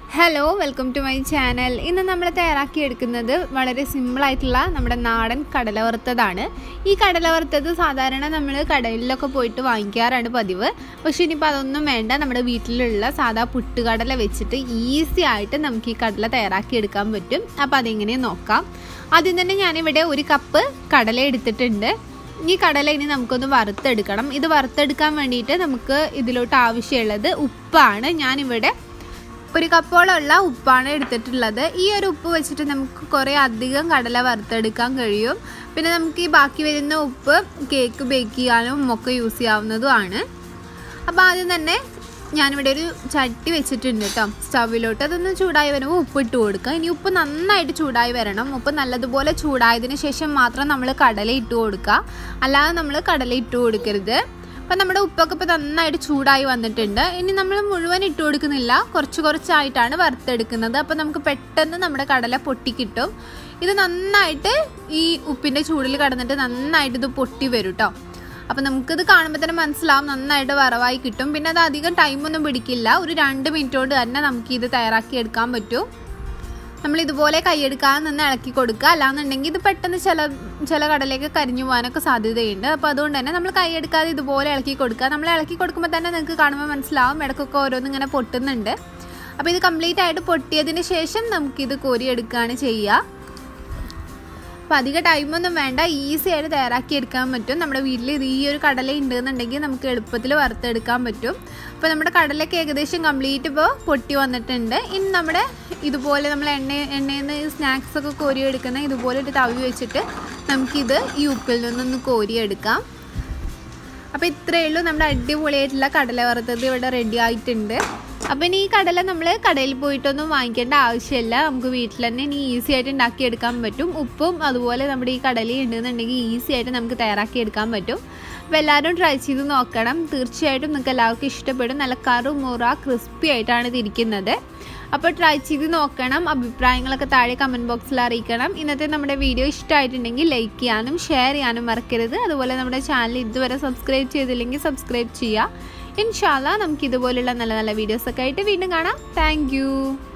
hello welcome to my channel ഇന്ന് നമ്മൾ തയ്യാറാക്കിയെടുക്കുന്നത് വളരെ സിമ്പിളായിട്ടുള്ള നമ്മുടെ നാടൻ കടല വറുത്തതാണ് ഈ കടല വറുത്തത് സാധാരണ നമ്മൾ കടലിലൊക്കെ പോയിട്ട് വാങ്ങിക്കാറാണ് പതിവ് പക്ഷേ ഇനിയിപ്പോൾ അതൊന്നും വേണ്ട നമ്മുടെ വീട്ടിലുള്ള സാധാ പുട്ടുകടല വെച്ചിട്ട് ഈസി ആയിട്ട് നമുക്ക് ഈ കടല തയ്യാറാക്കിയെടുക്കാൻ പറ്റും അപ്പോൾ അതെങ്ങനെയാണ് നോക്കാം ആദ്യം തന്നെ ഞാനിവിടെ ഒരു കപ്പ് കടല എടുത്തിട്ടുണ്ട് ഈ കടല ഇനി നമുക്കൊന്ന് വറുത്തെടുക്കണം ഇത് വറുത്തെടുക്കാൻ വേണ്ടിയിട്ട് നമുക്ക് ഇതിലോട്ട് ആവശ്യമുള്ളത് ഉപ്പാണ് ഞാനിവിടെ ഒരു കപ്പോളമുള്ള ഉപ്പാണ് എടുത്തിട്ടുള്ളത് ഈ ഒരു ഉപ്പ് വെച്ചിട്ട് നമുക്ക് കുറേ അധികം കടല വറുത്തെടുക്കാൻ കഴിയും പിന്നെ നമുക്ക് ഈ ബാക്കി വരുന്ന ഉപ്പ് കേക്ക് ബേക്ക് ചെയ്യാനും ഒക്കെ യൂസ് ചെയ്യാവുന്നതുമാണ് അപ്പോൾ ആദ്യം തന്നെ ഞാനിവിടെ ഒരു ചട്ടി വെച്ചിട്ടുണ്ട് കേട്ടോ സ്റ്റവിലോട്ട് അതൊന്ന് ചൂടായി വരുമ്പോൾ ഉപ്പ് ഇട്ട് കൊടുക്കുക ഇനി ഉപ്പ് നന്നായിട്ട് ചൂടായി വരണം ഉപ്പ് നല്ലതുപോലെ ചൂടായതിന് ശേഷം മാത്രം നമ്മൾ കടല ഇട്ട് കൊടുക്കുക അല്ലാതെ നമ്മൾ കടല ഇട്ട് കൊടുക്കരുത് അപ്പം നമ്മുടെ ഉപ്പൊക്കെ ഇപ്പോൾ നന്നായിട്ട് ചൂടായി വന്നിട്ടുണ്ട് ഇനി നമ്മൾ മുഴുവൻ ഇട്ട് കൊടുക്കുന്നില്ല കുറച്ച് കുറച്ചായിട്ടാണ് വറുത്തെടുക്കുന്നത് അപ്പോൾ നമുക്ക് പെട്ടെന്ന് നമ്മുടെ കടല പൊട്ടിക്കിട്ടും ഇത് നന്നായിട്ട് ഈ ഉപ്പിൻ്റെ ചൂടിൽ കടന്നിട്ട് നന്നായിട്ട് ഇത് പൊട്ടി വരും കേട്ടോ അപ്പം നമുക്കിത് കാണുമ്പോൾ തന്നെ മനസ്സിലാവും നന്നായിട്ട് വറവായി കിട്ടും പിന്നെ അത് അധികം ടൈമൊന്നും പിടിക്കില്ല ഒരു രണ്ട് മിനിറ്റ് കൊണ്ട് തന്നെ നമുക്ക് ഇത് തയ്യാറാക്കി എടുക്കാൻ പറ്റും നമ്മൾ ഇതുപോലെ കൈയെടുക്കാതെ നിന്ന് ഇളക്കി കൊടുക്കുക അല്ലാന്നുണ്ടെങ്കിൽ ഇത് പെട്ടെന്ന് ചില ചില കടലേക്ക് കരിഞ്ഞു പോകാനൊക്കെ സാധ്യതയുണ്ട് അപ്പോൾ അതുകൊണ്ട് തന്നെ നമ്മൾ കൈയെടുക്കാതെ ഇതുപോലെ ഇളക്കി കൊടുക്കുക നമ്മൾ ഇളക്കി കൊടുക്കുമ്പോൾ തന്നെ നിങ്ങൾക്ക് കാണുമ്പോൾ മനസ്സിലാവും ഇടയ്ക്കൊക്കെ ഓരോന്ന് ഇങ്ങനെ പൊട്ടുന്നുണ്ട് അപ്പോൾ ഇത് കംപ്ലീറ്റ് ആയിട്ട് പൊട്ടിയതിന് ശേഷം നമുക്കിത് കോരിയെടുക്കുകയാണ് ചെയ്യുക അപ്പോൾ അധിക ടൈമൊന്നും വേണ്ട ഈസി ആയിട്ട് തയ്യാറാക്കി എടുക്കാൻ പറ്റും നമ്മുടെ വീട്ടിൽ ഇത് ഈ ഒരു കടല ഉണ്ടെന്നുണ്ടെങ്കിൽ നമുക്ക് എളുപ്പത്തിൽ വറുത്തെടുക്കാൻ പറ്റും അപ്പോൾ നമ്മുടെ കടലൊക്കെ ഏകദേശം കംപ്ലീറ്റ് ഇപ്പോൾ പൊട്ടി വന്നിട്ടുണ്ട് ഇനി നമ്മുടെ ഇതുപോലെ നമ്മൾ എണ്ണ എണ്ണയിൽ നിന്ന് സ്നാക്സ് ഒക്കെ കോരിയെടുക്കുന്ന ഇതുപോലെ ഒരു തവി വെച്ചിട്ട് നമുക്കിത് ഈ ഉപ്പിൽ നിന്നൊന്ന് കോരിയെടുക്കാം അപ്പോൾ ഇത്രയേ ഉള്ളൂ നമ്മുടെ അടിപൊളിയായിട്ടുള്ള കടല വറുത്തത് ഇവിടെ റെഡി ആയിട്ടുണ്ട് അപ്പം ഇനി ഈ കടല നമ്മൾ കടയിൽ പോയിട്ടൊന്നും വാങ്ങിക്കേണ്ട ആവശ്യമില്ല നമുക്ക് വീട്ടിൽ തന്നെ ഇനി ഈസി ആയിട്ട് ഉണ്ടാക്കിയെടുക്കാൻ പറ്റും ഉപ്പും അതുപോലെ നമ്മുടെ ഈ കടലയും ഉണ്ടെന്നുണ്ടെങ്കിൽ ഈസി ആയിട്ട് നമുക്ക് തയ്യാറാക്കിയെടുക്കാൻ പറ്റും അപ്പോൾ എല്ലാവരും ട്രൈ ചെയ്ത് നോക്കണം തീർച്ചയായിട്ടും നിങ്ങൾക്ക് എല്ലാവർക്കും ഇഷ്ടപ്പെടും നല്ല കറു മുറ ക്രിസ്പി ആയിട്ടാണ് ഇത് ഇരിക്കുന്നത് അപ്പോൾ ട്രൈ ചെയ്ത് നോക്കണം അഭിപ്രായങ്ങളൊക്കെ താഴെ കമൻറ്റ് ബോക്സിൽ അറിയിക്കണം ഇന്നത്തെ നമ്മുടെ വീഡിയോ ഇഷ്ടമായിട്ടുണ്ടെങ്കിൽ ലൈക്ക് ചെയ്യാനും ഷെയർ ചെയ്യാനും മറക്കരുത് അതുപോലെ നമ്മുടെ ചാനൽ ഇതുവരെ സബ്സ്ക്രൈബ് ചെയ്തില്ലെങ്കിൽ സബ്സ്ക്രൈബ് ചെയ്യുക ഇൻഷാല്ല നമുക്ക് ഇതുപോലുള്ള നല്ല നല്ല വീഡിയോസൊക്കെ ആയിട്ട് വീണ്ടും കാണാം താങ്ക്